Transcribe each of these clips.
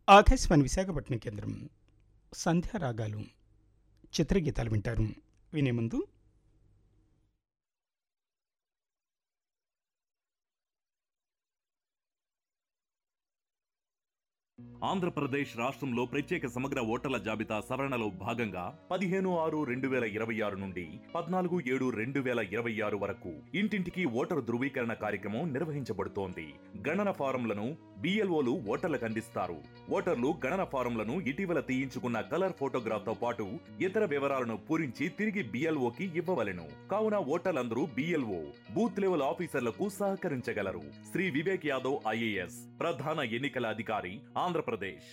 ఆకాశవాణి విశాఖపట్నం కేంద్రం సంధ్యారాగాలు చిత్రగీతాలు వింటారు వినే ముందు ఆంధ్రప్రదేశ్ రాష్ట్రంలో ప్రత్యేక సమగ్ర ఓటర్ల జాబితా సవరణలో భాగంగా పదిహేను ఆరు రెండు వేల ఇరవై ఆరు నుండి పద్నాలుగు ఏడు రెండు వేల ఇరవై ఆరు వరకు ఇంటింటికి ఓటరు ధృవీకరణ కార్యక్రమం నిర్వహించబడుతోంది గణన ఫారంలను బిఎల్ఓలు ఓటర్లకు అందిస్తారు ఓటర్లు గణన ఫారంలను ఇటీవల తీయించుకున్న కలర్ ఫోటోగ్రాఫ్ తో పాటు ఇతర వివరాలను పూరించి తిరిగి బిఎల్ఓకి ఇవ్వవలెను కావున ఓటర్లందరూ బిఎల్ఓ బూత్ లెవెల్ ఆఫీసర్లకు సహకరించగలరు శ్రీ వివేక్ యాదవ్ ఐఏఎస్ ప్రధాన ఎన్నికల అధికారి ఆంధ్రప్రదేశ్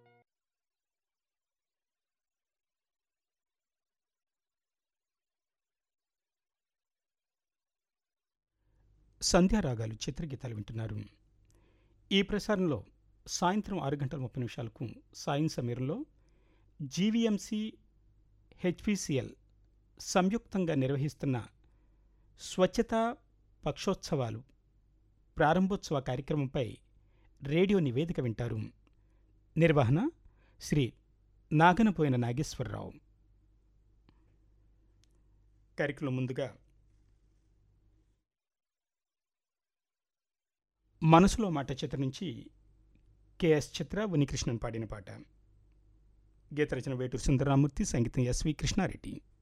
సంధ్యారాగాలు చిత్రగీతాలు వింటున్నారు ఈ ప్రసారంలో సాయంత్రం ఆరు గంటల ముప్పై నిమిషాలకు సాయం సమీరంలో జీవీఎంసీ హెచ్పిసిఎల్ సంయుక్తంగా నిర్వహిస్తున్న స్వచ్ఛతా పక్షోత్సవాలు ప్రారంభోత్సవ కార్యక్రమంపై రేడియో నివేదిక వింటారు నిర్వహణ శ్రీ నాగనపోయిన నాగేశ్వరరావు కార్యక్రమం ముందుగా మనసులో మాట చిత్ర నుంచి కెఎస్ చిత్ర ఉనికృష్ణన్ పాడిన పాట గీత రచన వేటూరు సుందరరామూర్తి సంగీతం ఎస్వి కృష్ణారెడ్డి